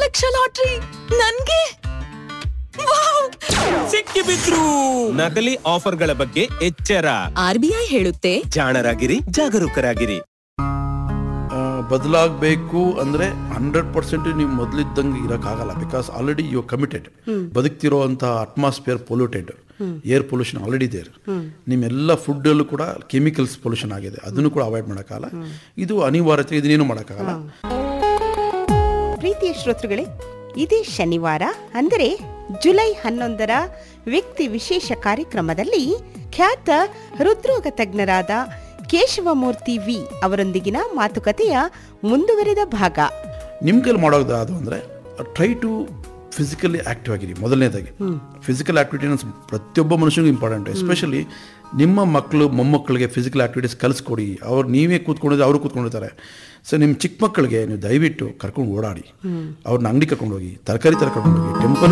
Lakh lottery ನನ್ಗೆ wow! ಸಿಕ್ಕಿ ಬಿದ್ರು ನಕಲಿ ಆಫರ್ಗಳ ಬಗ್ಗೆ ಎಚ್ಚರ ಆರ್ಬಿಐ ಹೇಳುತ್ತೆ ಜಾಣರಾಗಿರಿ ಜಾಗರೂಕರಾಗಿರಿ ಬದಲಾಗಬೇಕು ಅಂದರೆ ಹಂಡ್ರೆಡ್ ಪರ್ಸೆಂಟ್ ನೀವು ಮೊದಲಿದ್ದಂಗೆ ಇರೋಕ್ಕಾಗಲ್ಲ ಬಿಕಾಸ್ ಆಲ್ರೆಡಿ ಯು ಕಮಿಟೆಡ್ ಬದುಕ್ತಿರೋ ಅಂಥ atmosphere polluted air pollution already there ನಿಮ್ಮೆಲ್ಲ ಫುಡ್ಡಲ್ಲೂ ಕೂಡ ಕೆಮಿಕಲ್ಸ್ ಪೊಲ್ಯೂಷನ್ ಆಗಿದೆ ಅದನ್ನು ಕೂಡ ಅವಾಯ್ಡ್ ಮಾಡೋಕ್ಕಾಗಲ್ಲ ಇದು ಅನಿವಾರ್ಯತೆ ಇದನ್ನೇನು ಮಾಡೋಕ್ಕಾಗಲ್ಲ ಪ್ರೀತಿಯ ಶ್ರೋತೃಗಳೇ ಇದೇ ಶನಿವಾರ ಅಂದರೆ ಜುಲೈ ಹನ್ನೊಂದರ ವ್ಯಕ್ತಿ ವಿಶೇಷ ಕಾರ್ಯಕ್ರಮದಲ್ಲಿ ಖ್ಯಾತ ಹೃದ್ರೋಗ ತಜ್ಞರಾದ ಕೇಶವಮೂರ್ತಿ ವಿ ಅವರೊಂದಿಗಿನ ಮಾತುಕತೆಯ ಮುಂದುವರೆದ ಭಾಗ ನಿಮ್ಮ ಕೈಲಿ ಮಾಡೋದು ಅಂದರೆ ಟ್ರೈ ಟು ಫಿಸಿಕಲಿ ಆಕ್ಟಿವ್ ಆಗಿರಿ ಮೊದಲನೇದಾಗಿ ಫಿಸಿಕಲ್ ಆಕ್ಟಿವಿಟಿ ಅನ್ನೋದು ಪ್ರತಿಯೊಬ್ಬ ಮನುಷ್ಯನಿಗೂ ಇಂಪಾರ್ಟೆಂಟ್ ಎಸ್ಪೆಷಲಿ ನಿಮ್ಮ ಮಕ್ಕಳು ಮೊಮ್ಮಕ್ಕಳಿಗೆ ಫಿಸಿಕಲ್ ಆಕ್ಟಿವಿಟೀಸ್ ಕಲಿಸ್ಕೊಡಿ ಅವ್ರು ನೀವೇ ಕೂತ್ಕೊಂಡಿದ್ರೆ ಅವರು ಕೂತ್ಕೊಂಡಿರ್ತಾರೆ ಸೊ ನಿಮ್ಮ ಚಿಕ್ಕ ಮಕ್ಕಳಿಗೆ ನೀವು ದಯವಿಟ್ಟು ಕರ್ಕೊಂಡು ಓಡಾಡಿ ಅವ್ರನ್ನ ಅಂಗಡಿ ಕರ್ಕೊಂಡು ಹೋಗಿ ತರಕಾರಿ ತರ ಕರ್ಕೊಂಡು ಹೋಗಿ ಟೆಂಪಲ್